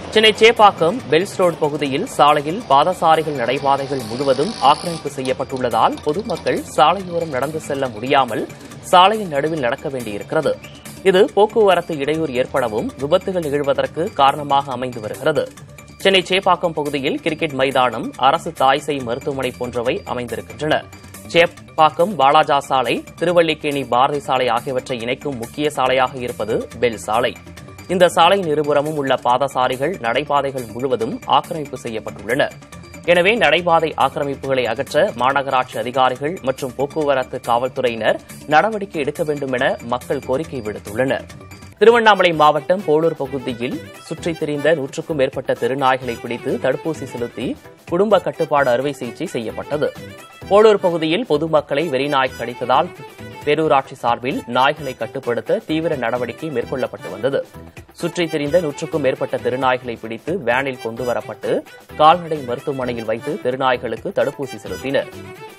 Chennai Chepauk bells road பகுதியில் சாலையில் பாதசாரிகள் நடைபாதைகள் முழுவதும் ஆக்கிரமிப்பு செய்யப்பட்டுள்ளதால் பொதுமக்கள் சாலையோரம் நடந்து செல்ல முடியாமல் சாலையின் நடுவில் நடக்க வேண்டியிருக்கிறது இது போக்குவரத்து இடையூறு ஏற்படவும் விபத்துகள் நிகழ்வதற்கு காரணமாக அமைந்து வருகிறது சென்னை சேப்பாக்கம் பகுதியில் கிரிக்கெட் மைதானம் அரசு தாய்சை மருத்துவமனை போன்றவை அமைந்திருக்கின்றன சேப்பாக்கம் பாலாஜா சாலை திருவல்லிக்கேணி பாரதி சாலை ஆகியவற்றை இணைக்கும் முக்கிய சாலையாக இருப்பது பெல் சாலை இந்த சாலையின் இருபுறமும் உள்ள பாதசாரிகள் நடைபாதைகள் முழுவதும் ஆக்கிரமிப்பு செய்யப்பட்டுள்ளன எனவே நடைபாதை ஆக்கிரமிப்புகளை அகற்ற மாநகராட்சி அதிகாரிகள் மற்றும் போக்குவரத்து காவல்துறையினர் நடவடிக்கை எடுக்க வேண்டும் என மக்கள் கோரிக்கை விடுத்துள்ளனர் திருவண்ணாமலை மாவட்டம் போலூர் பகுதியில் சுற்றித் திரிந்த நூற்றுக்கும் மேற்பட்ட தெருநாய்களை பிடித்து தடுப்பூசி செலுத்தி குடும்ப கட்டுப்பாடு அறுவை சிகிச்சை செய்யப்பட்டது போலூர் பகுதியில் பொதுமக்களை வெறிநாய் கடித்ததால் பேரூராட்சி சார்பில் நாய்களை கட்டுப்படுத்த தீவிர நடவடிக்கை மேற்கொள்ளப்பட்டு வந்தது சுற்றித் திரிந்த நூற்றுக்கும் மேற்பட்ட தெருநாய்களை பிடித்து வேனில் கொண்டு வரப்பட்டு கால்நடை மருத்துவமனையில் வைத்து தெருநாய்களுக்கு தடுப்பூசி செலுத்தினர்